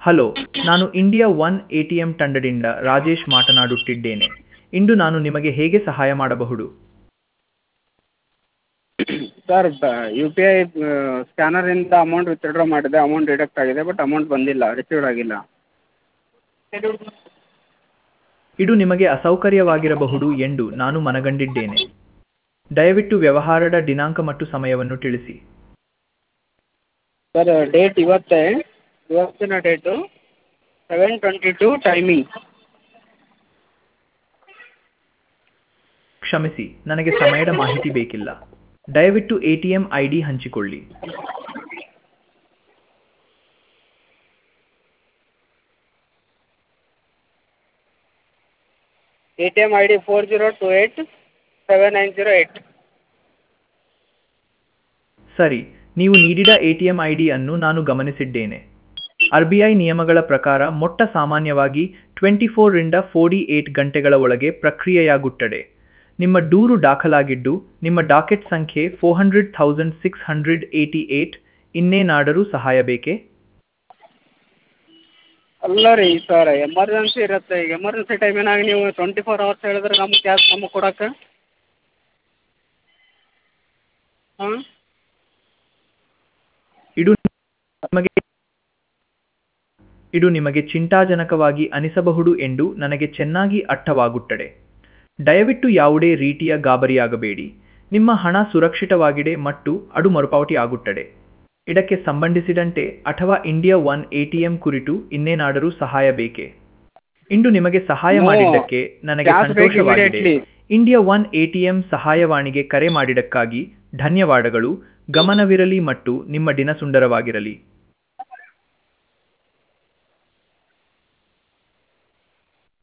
Hello ನಾನು India one A T M ತಂಡದಿಂದ ರಾಜೇಶ್ ಮಾತನಾಡುತ್ತಿದ್ದೇನೆ ಇಂದು ನಾನು ನಿಮಗೆ ಹೇಗೆ ಸಹಾಯ ಮಾಡಬಹುದು ಸರ್ ಯು ಪಿ ಐ ಸ್ಕ್ಯಾನರಿಂದ ಅಮೌಂಟ್ ವಿತ್ಡ್ರಾ ಮಾಡಿದೆ ಅಮೌಂಟ್ ಡಿಡಕ್ಟ್ ಆಗಿದೆ ಬಟ್ ಅಮೌಂಟ್ ಬಂದಿಲ್ಲ ರಿಸೀವ್ಡ್ ಆಗಿಲ್ಲ ಇದು ನಿಮಗೆ ಅಸೌಕರ್ಯವಾಗಿರಬಹುದು ಎಂದು ನಾನು ಮನಗಂಡಿದ್ದೇನೆ ದಯವಿಟ್ಟು ವ್ಯವಹಾರದ ದಿನಾಂಕ ಮತ್ತು ಸಮಯವನ್ನು ತಿಳಿಸಿ ಸರ್ ಡೇಟ್ ಇವತ್ತೇ ಇವತ್ತಿನ date seven twenty two timing ಕ್ಷಮಿಸಿ ನನಗೆ ಸಮಯದ ಮಾಹಿತಿ ಬೇಕಿಲ್ಲ ದಯವಿಟ್ಟು A T M I D ಹಂಚಿಕೊಳ್ಳಿ A T M I D four zero two eight seven nine zero eight ಸರಿ ನೀವು ನೀಡಿದ ಎ ಟಿ ಎಂ ಐ ಡಿಯನ್ನು ನಾನು ಗಮನಿಸಿದ್ದೇನೆ ಆರ್ ಬಿ ಐ ನಿಯಮಗಳ ಪ್ರಕಾರ ಮೊಟ್ಟ ಸಾಮಾನ್ಯವಾಗಿ ಟ್ವೆಂಟಿ ಫೋರಿಂದ ಫೋರ್ಟಿ ಏಟ್ ಗಂಟೆಗಳ ಒಳಗೆ ಪ್ರಕ್ರಿಯೆಯಾಗುತ್ತದೆ ನಿಮ್ಮ ದೂರು ದಾಖಲಾಗಿದ್ದು ನಿಮ್ಮ ಡಾಕೆಟ್ ಸಂಖ್ಯೆ four hundred thousand six hundred eighty eight ಇನ್ನೇನಾದರೂ ಸಹಾಯ ಬೇಕೇ ಅಲ್ಲ ರೀ ಸರ್ ಎಮರ್ಜೆನ್ಸಿ ಇರುತ್ತೆ ಈಗ ಎಮರ್ಜೆನ್ಸಿ ಟೈಮಿನಾಗ ನೀವು ಟ್ವೆಂಟಿ ಫೋರ್ ಅವರ್ಸ್ ಹೇಳಿದ್ರೆ ನಮ್ಗೆ ಕ್ಯಾಶ್ ನಮಗೆ ಕೊಡಕ್ಕೆ ಹಾಂ ಇದು ನಿಮಗೆ ಇದು ನಿಮಗೆ ಚಿಂತಾಜನಕವಾಗಿ ಅನಿಸಬಹುದು ಎಂದು ನನಗೆ ಚೆನ್ನಾಗಿ ಅರ್ಥವಾಗುತ್ತದೆ ದಯವಿಟ್ಟು ಯಾವುದೇ ರೀತಿಯ ಗಾಬರಿಯಾಗಬೇಡಿ ನಿಮ್ಮ ಹಣ ಸುರಕ್ಷಿತವಾಗಿದೆ ಮತ್ತು ಅದು ಮರುಪಾವತಿ ಆಗುತ್ತದೆ ಇದಕ್ಕೆ ಸಂಬಂಧಿಸಿದಂತೆ ಅಥವಾ India one A T M ಕುರಿತು ಇನ್ನೇನಾದರೂ ಸಹಾಯ ಬೇಕೇ ಇಂದು ನಿಮಗೆ ಸಹಾಯ No. ಮಾಡಿದ್ದಕ್ಕೆ ನನಗೆ Cash ಬೇಕು ಸಂತೋಷವಾಗಿದೆ immediately. ಇಂಡಿಯಾ ಒನ್ ಎಟಿಎಂ ಸಹಾಯವಾಣಿಗೆ ಕರೆ ಮಾಡಿದ್ದಕ್ಕಾಗಿ ಧನ್ಯವಾದಗಳು ಗಮನವಿರಲಿ ಮತ್ತು ನಿಮ್ಮ ದಿನ ಸುಂದರವಾಗಿರಲಿ